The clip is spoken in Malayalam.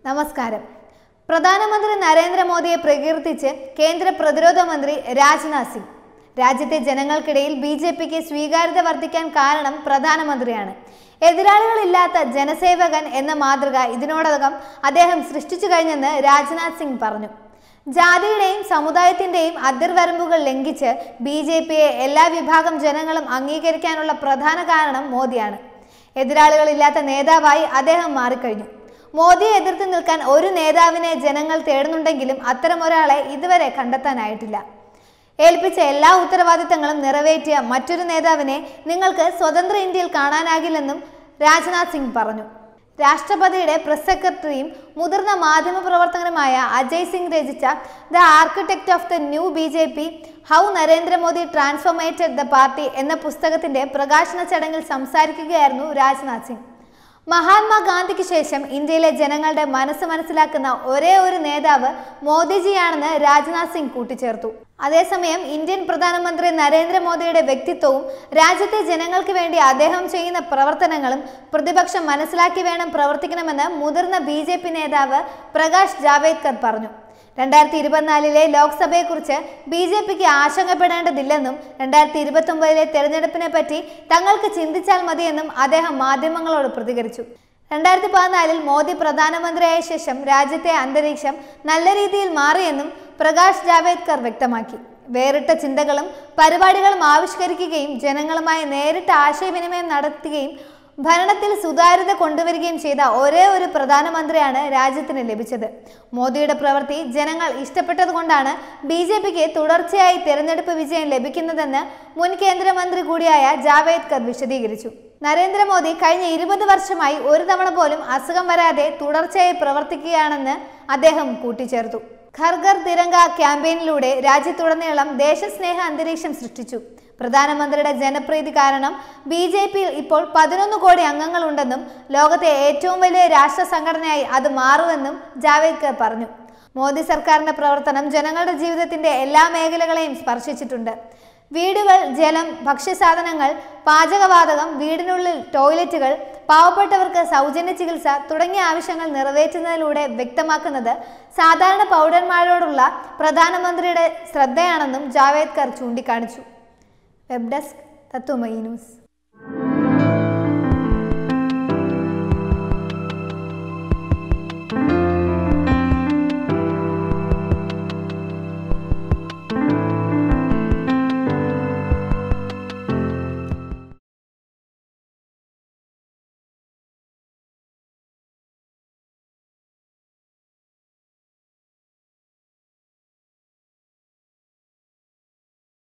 നമസ്കാരം പ്രധാനമന്ത്രി നരേന്ദ്രമോദിയെ പ്രകീർത്തിച്ച് കേന്ദ്ര പ്രതിരോധ മന്ത്രി രാജ്നാഥ് സിംഗ് രാജ്യത്തെ ജനങ്ങൾക്കിടയിൽ ബി ജെ പിക്ക് സ്വീകാര്യത വർദ്ധിക്കാൻ കാരണം പ്രധാനമന്ത്രിയാണ് എതിരാളികളില്ലാത്ത ജനസേവകൻ എന്ന മാതൃക ഇതിനോടകം അദ്ദേഹം സൃഷ്ടിച്ചു കഴിഞ്ഞെന്ന് രാജ്നാഥ് സിംഗ് പറഞ്ഞു ജാതിയുടെയും സമുദായത്തിന്റെയും അതിർവരമ്പുകൾ ലംഘിച്ച് ബി ജെ പിയെ എല്ലാ വിഭാഗം ജനങ്ങളും അംഗീകരിക്കാനുള്ള പ്രധാന കാരണം മോദിയാണ് എതിരാളികളില്ലാത്ത നേതാവായി അദ്ദേഹം മാറിക്കഴിഞ്ഞു മോദിയെ എതിർത്ത് നിൽക്കാൻ ഒരു നേതാവിനെ ജനങ്ങൾ തേടുന്നുണ്ടെങ്കിലും അത്തരമൊരാളെ ഇതുവരെ കണ്ടെത്താനായിട്ടില്ല ഏൽപ്പിച്ച എല്ലാ ഉത്തരവാദിത്തങ്ങളും നിറവേറ്റിയ മറ്റൊരു നേതാവിനെ നിങ്ങൾക്ക് സ്വതന്ത്ര ഇന്ത്യയിൽ കാണാനാകില്ലെന്നും രാജ്നാഥ് സിംഗ് പറഞ്ഞു രാഷ്ട്രപതിയുടെ പ്രസ് സെക്രട്ടറിയും മുതിർന്ന മാധ്യമ പ്രവർത്തകനുമായ അജയ് സിംഗ് രചിച്ച the architect of the new B J P how Narendra Modi transformed the party എന്ന പുസ്തകത്തിന്റെ പ്രകാശന ചടങ്ങിൽ സംസാരിക്കുകയായിരുന്നു രാജ്നാഥ് സിംഗ് മഹാത്മാഗാന്ധിക്ക് ശേഷം ഇന്ത്യയിലെ ജനങ്ങളുടെ മനസ്സ് മനസ്സിലാക്കുന്ന ഒരേ ഒരു നേതാവ് മോദിജിയാണെന്ന് രാജ്നാഥ് സിംഗ് കൂട്ടിച്ചേർത്തു അതേസമയം ഇന്ത്യൻ പ്രധാനമന്ത്രി നരേന്ദ്രമോദിയുടെ വ്യക്തിത്വവും രാജ്യത്തെ ജനങ്ങൾക്ക് വേണ്ടി അദ്ദേഹം ചെയ്യുന്ന പ്രവർത്തനങ്ങളും പ്രതിപക്ഷം മനസ്സിലാക്കി വേണം പ്രവർത്തിക്കണമെന്ന് മുതിർന്ന ബി നേതാവ് പ്രകാശ് ജാവേദ്കർ പറഞ്ഞു രണ്ടായിരത്തി ഇരുപത്തിനാലിലെ ലോക്സഭയെക്കുറിച്ച് ബി ജെ പിക്ക് ആശങ്കപ്പെടേണ്ടതില്ലെന്നും രണ്ടായിരത്തി ഇരുപത്തി ഒമ്പതിലെ തെരഞ്ഞെടുപ്പിനെ പറ്റി തങ്ങൾക്ക് ചിന്തിച്ചാൽ മതിയെന്നും അദ്ദേഹം മാധ്യമങ്ങളോട് പ്രതികരിച്ചു രണ്ടായിരത്തി പതിനാലിൽ മോദി പ്രധാനമന്ത്രിയായ ശേഷം രാജ്യത്തെ അന്തരീക്ഷം നല്ല രീതിയിൽ മാറിയെന്നും പ്രകാശ് ജാവേദ്കർ വ്യക്തമാക്കി വേറിട്ട ചിന്തകളും പരിപാടികളും ആവിഷ്കരിക്കുകയും ജനങ്ങളുമായി നേരിട്ട് ആശയവിനിമയം നടത്തുകയും ഭരണത്തിൽ സുതാര്യത കൊണ്ടുവരികയും ചെയ്ത ഒരേ ഒരു പ്രധാനമന്ത്രിയാണ് രാജ്യത്തിന് ലഭിച്ചത് മോദിയുടെ പ്രവൃത്തി ജനങ്ങൾ ഇഷ്ടപ്പെട്ടതുകൊണ്ടാണ് ബി ജെ പിക്ക് തുടർച്ചയായി തെരഞ്ഞെടുപ്പ് വിജയം ലഭിക്കുന്നതെന്ന് മുൻ കേന്ദ്രമന്ത്രി കൂടിയായ ജാവേദ്കർ വിശദീകരിച്ചു നരേന്ദ്രമോദി കഴിഞ്ഞ ഇരുപത് വർഷമായി ഒരു തവണ പോലും അസുഖം വരാതെ തുടർച്ചയായി പ്രവർത്തിക്കുകയാണെന്ന് അദ്ദേഹം കൂട്ടിച്ചേർത്തു ഘർ ഘർ തിരങ്ക ക്യാമ്പയിനിലൂടെ രാജ്യത്തുടനീളം ദേശസ്നേഹ അന്തരീക്ഷം സൃഷ്ടിച്ചു പ്രധാനമന്ത്രിയുടെ ജനപ്രീതി കാരണം ബി ജെ പിയിൽ ഇപ്പോൾ പതിനൊന്ന് കോടി അംഗങ്ങളുണ്ടെന്നും ലോകത്തെ ഏറ്റവും വലിയ രാഷ്ട്ര സംഘടനയായി അത് മാറുമെന്നും ജാവേദ്കർ പറഞ്ഞു മോദി സർക്കാരിന്റെ പ്രവർത്തനം ജനങ്ങളുടെ ജീവിതത്തിന്റെ എല്ലാ മേഖലകളെയും സ്പർശിച്ചിട്ടുണ്ട് വീടുകൾ ജലം ഭക്ഷ്യസാധനങ്ങൾ പാചകവാതകം വീടിനുള്ളിൽ ടോയ്ലറ്റുകൾ പാവപ്പെട്ടവർക്ക് സൗജന്യ ചികിത്സ തുടങ്ങിയ ആവശ്യങ്ങൾ നിറവേറ്റുന്നതിലൂടെ വ്യക്തമാക്കുന്നത് സാധാരണ പൗരന്മാരോടുള്ള പ്രധാനമന്ത്രിയുടെ ശ്രദ്ധയാണെന്നും ജാവേദ്കർ ചൂണ്ടിക്കാണിച്ചു web desk Tatwamayi news thank you